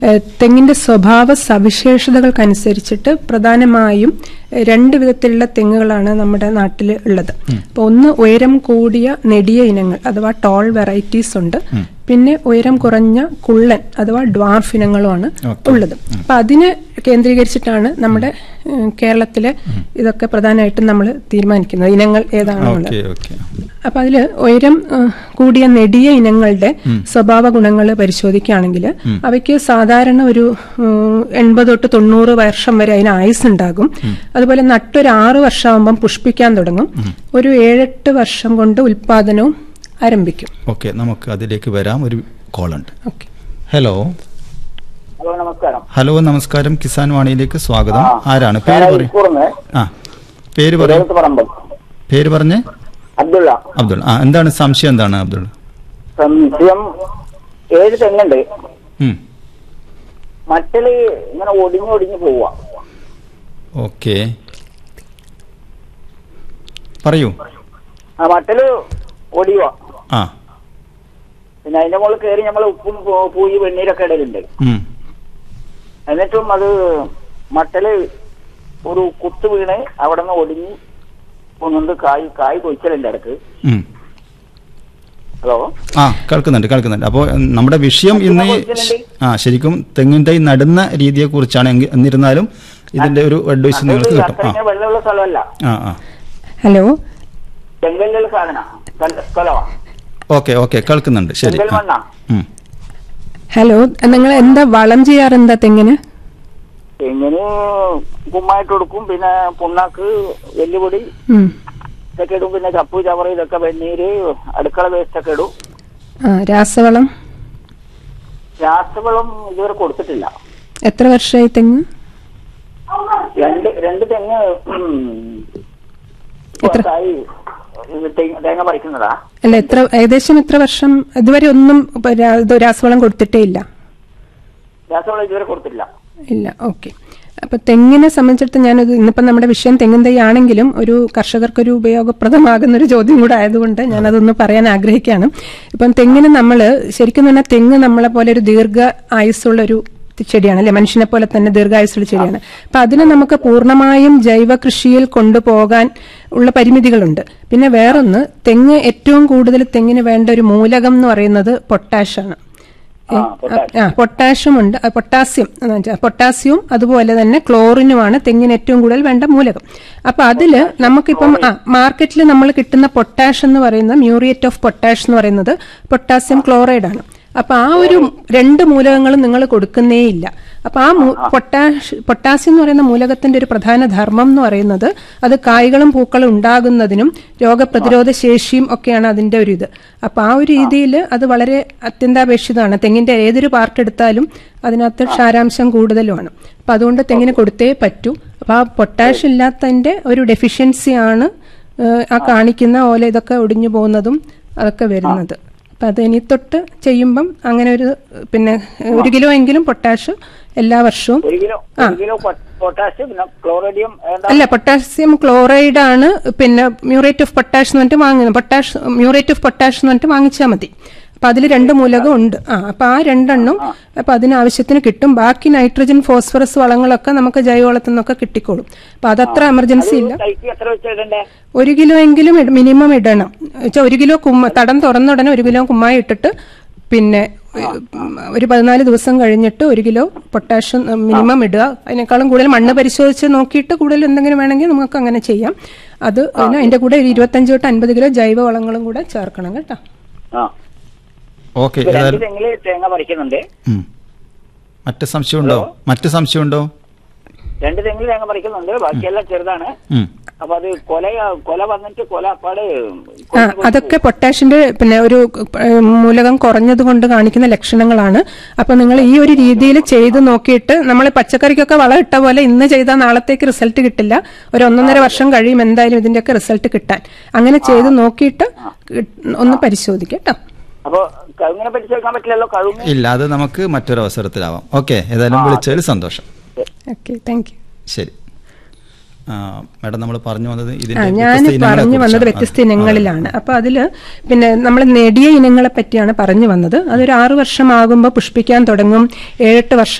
ഏഹ് തെങ്ങിന്റെ സ്വഭാവ സവിശേഷതകൾക്കനുസരിച്ചിട്ട് പ്രധാനമായും ഏഹ് രണ്ട് വിധത്തിലുള്ള തെങ്ങുകളാണ് നമ്മുടെ നാട്ടിൽ ഉള്ളത് അപ്പോൾ ഒന്ന് ഉയരം കൂടിയ നെടിയ ഇനങ്ങൾ അഥവാ ടോൾ വെറൈറ്റീസ് ഉണ്ട് പിന്നെ ഉയരം കുറഞ്ഞ കുള്ളൻ അഥവാ ഡ്വാർഫ് ഇനങ്ങളുമാണ് ഉള്ളത് അപ്പൊ അതിനെ കേന്ദ്രീകരിച്ചിട്ടാണ് നമ്മുടെ ഏഹ് കേരളത്തിലെ ഇതൊക്കെ പ്രധാനമായിട്ടും നമ്മൾ തീരുമാനിക്കുന്നത് ഇനങ്ങൾ ഏതാണെന്നുള്ളത് ഓക്കെ ഓക്കെ അപ്പൊ അതില് ഉയരം ഏഹ്, കൂടിയ നെടിയ ഇനങ്ങളുടെ സ്വഭാവ ഗുണങ്ങൾ പരിശോധിക്കുകയാണെങ്കിൽ അവയ്ക്ക് സാധാരണ ഒരു ഏഹ്, എൺപത് തൊട്ട് തൊണ്ണൂറ് വർഷം വരെ അതിന് ആയുസ് ഉണ്ടാകും അതുപോലെ നട്ടൊരു ആറ് വർഷമാകുമ്പം പുഷ്പിക്കാൻ തുടങ്ങും ഒരു ഏഴെട്ട് വർഷം കൊണ്ട് ഉൽപാദനവും ആരംഭിക്കും ഓക്കെ നമുക്ക് അതിലേക്ക് വരാം ഒരു കോൾ ഉണ്ട് ഓക്കെ ഹലോ ഹലോ നമസ്കാരം ഹലോ നമസ്കാരം കിസാൻ വാണിയിലേക്ക് സ്വാഗതം ആ. ആരാണ് പേര് ഞാൻ പറയും ഇരിക്കൂർന്ന് ആ പേര് പറയും തിരുവനന്തപുരത്ത് പറമ്പ് പേര് പറഞ്ഞേ അബ്ദുള്ള അബ്ദുൾ ആ എന്താണ് സംശയം എന്താണ് അബ്ദുൾ സംശയം ഏഴ് തെങ്ങുണ്ട് ഉം. മറ്റല് ഇങ്ങനെ ഒടിഞ്ഞു ഒടിഞ്ഞു പോവാ ഓക്കെ പറയൂ ആ മറ്റല് ഒടിയുക ആ പിന്നെ അതിന്റെ മുകളിൽ കയറി നമ്മൾ ഉപ്പും പൂ- പൂയി വെണ്ണീരൊക്കെ ഇടലുണ്ട് ഉം. എന്നിട്ടും അത് മട്ടല് ഒരു കുത്ത് വീണ് അവിടെ നിന്ന് ഒടിഞ്ഞ് ഒന്നുണ്ട് കായ് കായ് കൊയ്ക്കലുണ്ട് ഇടക്ക് ഉം. ഹലോ ആ കേൾക്കുന്നുണ്ട് കേൾക്കുന്നുണ്ട് അപ്പോൾ നമ്മുടെ വിഷയം ഇന്ന് കുറച്ചുകൂടെ ആ ശരിക്കും തെങ്ങിൻ തൈ നടുന്ന രീതിയെ കുറിച്ചാണ് എന്നിരുന്നാലും ഇതിന്റെ ഒരു അഡ്വൈസ് നിങ്ങൾക്ക് കിട്ടും ആ അത്ര വെള്ളമുള്ള സ്ഥലമല്ല ആ ആ ഹലോ ചെങ്കല്ലുള്ള സാധന സ്ഥലമാ ഓക്കെ ഓക്കെ കേൾക്കുന്നുണ്ട് ശരി ചെങ്കൽ ആ. മണ്ണാ ഉം. ഹലോ നിങ്ങൾ എന്താ വളം ചെയ്യാറെന്താ തെങ്ങിന് തെങ്ങിന് കുമ്മായിട്ട് കൊടുക്കും പിന്നെ പുണ്ണാക്ക് വെല്ലുപൊടി ഉം. ഇതൊക്കെ ഇടും പിന്നെ ചപ്പു ചവറ് ഇതൊക്കെ വെണ്ണീര് അടുക്കള വേസ്റ്റ് ഒക്കെ ഇടും ആ രാസവളം രാസവളം ഇതുവരെ കൊടുത്തിട്ടില്ല എത്ര വർഷമായി തെങ്ങ് രണ്ട് രണ്ട് തെങ്ങ് ഉം, എത്ര? പുറത്തായി ഇത് തേ- തേങ്ങ പറിക്കുന്നതാ അല്ല എത്ര ഏകദേശം എത്ര വർഷം ഇതുവരെ ഒന്നും ഇപ്പൊ രാ- ഇത് രാസവളം കൊടുത്തിട്ടേ ഇല്ല രാസവളം ഇതുവരെ കൊടുത്തിട്ടില്ല ഇല്ല ഓക്കെ അപ്പൊ തെങ്ങിനെ സംബന്ധിച്ചിടത്ത് ഞാനത് ഇന്നിപ്പം നമ്മുടെ വിഷയം തെങ്ങിൻ തൈ ആണെങ്കിലും ഒരു കർഷകർക്കൊരു ഉപയോഗപ്രദമാകുന്ന ഒരു ചോദ്യം കൂടെ ആയതുകൊണ്ട് ഞാനതൊന്ന് പറയാൻ ആഗ്രഹിക്കുകയാണ് ഇപ്പം തെങ്ങിന് നമ്മൾ ശരിക്കും പറഞ്ഞാൽ തെങ്ങ് നമ്മളെ പോലെ ഒരു ദീർഘ ആയുസ്സുള്ള ഒരു ചെടിയാണ് അല്ലെ മനുഷ്യനെ പോലെ തന്നെ ദീർഘായുസ്സുള്ള ചെടിയാണ് അപ്പൊ അതിനെ നമുക്ക് പൂർണ്ണമായും ജൈവ കൃഷിയിൽ കൊണ്ടുപോകാൻ ഉള്ള പരിമിതികളുണ്ട് പിന്നെ വേറൊന്ന് തെങ്ങ് ഏറ്റവും കൂടുതൽ തെങ്ങിന് വേണ്ട ഒരു മൂലകം എന്ന് പറയുന്നത് പൊട്ടാഷാണ് ആ, പൊട്ടാഷ്. ആ പൊട്ടാഷ്യം ഉണ്ട് ആ, പൊട്ടാസ്യം എന്ന് വെച്ചാൽ പൊട്ടാസ്യവും അതുപോലെ തന്നെ ക്ലോറിനുമാണ് തെങ്ങിന് ഏറ്റവും കൂടുതൽ വേണ്ട മൂലകം അപ്പൊ അതില് നമുക്കിപ്പം ആ മാർക്കറ്റിൽ നമ്മൾ കിട്ടുന്ന പൊട്ടാഷ് എന്ന് പറയുന്നത് മ്യൂറിയേറ്റ് ഓഫ് പൊട്ടാഷ് എന്ന് പറയുന്നത് പൊട്ടാസ്യം ക്ലോറൈഡ് ആണ് അപ്പൊ ആ ഒരു രണ്ട് മൂലകങ്ങളും നിങ്ങൾ കൊടുക്കുന്നേ ഇല്ല അപ്പൊ ആ മൂ- പൊട്ടാഷ് പൊട്ടാസ്യം എന്ന് പറയുന്ന മൂലകത്തിന്റെ ഒരു പ്രധാന ധർമ്മം എന്ന് പറയുന്നത് അത് കായ്കളും പൂക്കളും ഉണ്ടാകുന്നതിനും രോഗപ്രതിരോധ ശേഷിയും ഒക്കെയാണ് അതിന്റെ ഒരു ഇത് അപ്പൊ ആ ഒരു രീതിയിൽ അത് വളരെ അത്യന്താപേക്ഷിതമാണ് തെങ്ങിന്റെ ഏതൊരു പാർട്ട് എടുത്താലും അതിനകത്ത് ക്ഷാരാംശം കൂടുതലുമാണ് അപ്പൊ അതുകൊണ്ട് തെങ്ങിന് കൊടുത്തേ പറ്റൂ അപ്പൊ ആ പൊട്ടാഷ് ഇല്ലാത്തതിന്റെ ഒരു ഡെഫിഷ്യൻസിയാണ് ഏഹ്, ആ കാണിക്കുന്ന ഓല ഇതൊക്കെ ഒടിഞ്ഞു പോകുന്നതും അതൊക്കെ വരുന്നത് അപ്പൊ അത് ഇനി തൊട്ട് ചെയ്യുമ്പം അങ്ങനെ ഒരു പിന്നെ ഒരു കിലോ എങ്കിലും പൊട്ടാഷ് എല്ലാ വർഷവും ഒരു കിലോ ഒരു കിലോ പൊട്ടാഷ്യം പിന്നെ ക്ലോറേഡിയം ഏതാ അല്ല പൊട്ടാസ്യം ക്ലോറൈഡ് ആണ് പിന്നെ മ്യൂറേറ്റ് ഓഫ് പൊട്ടാഷ് എന്ന് പറഞ്ഞിട്ട് വാങ്ങുന്നത് പൊട്ടാഷ് മ്യൂറേറ്റ് ഓഫ് പൊട്ടാഷ് എന്ന് പറഞ്ഞിട്ട് വാങ്ങിച്ചാൽ മതി അപ്പൊ അതിൽ രണ്ട് മൂലകം ഉണ്ട് ആ അപ്പൊ ആ രണ്ടെണ്ണം അപ്പൊ അതിന് ആവശ്യത്തിന് കിട്ടും ബാക്കി നൈട്രജൻ ഫോസ്ഫറസ് വളങ്ങളൊക്കെ നമുക്ക് ജൈവവളത്തിൽ നിന്നൊക്കെ കിട്ടിക്കോളും അപ്പൊ അതത്ര എമർജൻസി ഇല്ല തൈക്ക് എത്ര വെച്ചിടണ്ടേ ഒരു കിലോ എങ്കിലും മിനിമം ഇടണം വെച്ചാൽ ഒരു കിലോ കുമ്മ തടം തുറന്ന ഉടനെ ഒരു കിലോ കുമ്മായി ഇട്ടിട്ട് പിന്നെ ഉം, ഒരു പതിനാല് ദിവസം കഴിഞ്ഞിട്ട് ഒരു കിലോ പൊട്ടാഷ്യം മിനിമം ഇടുക അതിനേക്കാളും കൂടുതൽ മണ്ണ് പരിശോധിച്ച് നോക്കിയിട്ട് കൂടുതൽ എന്തെങ്കിലും വേണമെങ്കിൽ നമുക്ക് അങ്ങനെ ചെയ്യാം അത് പിന്നെ അതിന്റെ കൂടെ ഒരു ഇരുപത്തഞ്ച് തൊട്ട് അൻപത് കിലോ ജൈവ വളങ്ങളും കൂടെ ചേർക്കണം കേട്ടോ ആ ഓക്കെ ഇപ്പൊ രണ്ട് ഏതായാലും തെങ്ങില് തേങ്ങ പറിക്കുന്നുണ്ട് ഉം. മറ്റ് സംശയമുണ്ടോ മറ്റ് സംശയമുണ്ടോ രണ്ട് തെങ്ങിൽ തേങ്ങ പറിക്കുന്നുണ്ട് ബാക്കിയെല്ലാം ചെറുതാണ് ഉം. അപ്പൊ അത് കൊല കൊല വന്നിട്ട് കൊല അപ്പാട് ആ അതൊക്കെ പൊട്ടാഷിന്റെ പിന്നെ ഒരു ഏഹ്, മൂലകം കുറഞ്ഞത് കൊണ്ട് കാണിക്കുന്ന ലക്ഷണങ്ങളാണ് അപ്പൊ നിങ്ങൾ ഈ ഒരു രീതിയിൽ ചെയ്ത് നോക്കിയിട്ട് നമ്മൾ പച്ചക്കറിക്കൊക്കെ വളം ഇട്ട പോലെ ഇന്ന് ചെയ്താൽ നാളത്തേക്ക് റിസൾട്ട് കിട്ടില്ല ഒരു ഒന്നൊന്നര വർഷം കഴിയും എന്തായാലും ഇതിന്റെയൊക്കെ റിസൾട്ട് കിട്ടാൻ അങ്ങനെ ചെയ്ത് നോക്കിയിട്ട് കിട്ട്- ഒന്ന് പരിശോധിക്കാം കേട്ടോ അപ്പൊ കഴുങ്ങിനെ പരിശോധിക്കാൻ പറ്റില്ലല്ലോ കഴുങ്ങ് ഇല്ല അത് നമുക്ക് മറ്റൊരു അവസരത്തിലാവാം ഓക്കെ ഏതായാലും വിളിച്ചതിൽ സന്തോഷം ഓക്കെ താങ്ക് യു ശരി ആ, മാഡം നമ്മൾ പറഞ്ഞു വന്നത് ആ ഇതിന്റെ ഞാൻ വ്യത്യസ്ത ഇനങ്ങളെ പറഞ്ഞു വന്നത് കുറിച്ചാണ്. വ്യത്യസ്ത അതെ. ഇനങ്ങളിലാണ് അപ്പൊ അതില് പിന്നെ നമ്മൾ നെടിയ ഇനങ്ങളെ പറ്റിയാണ് പറഞ്ഞു വന്നത് അതൊരു ആറു വർഷമാകുമ്പോൾ പുഷ്പിക്കാൻ തുടങ്ങും ഏഴെട്ട് വർഷം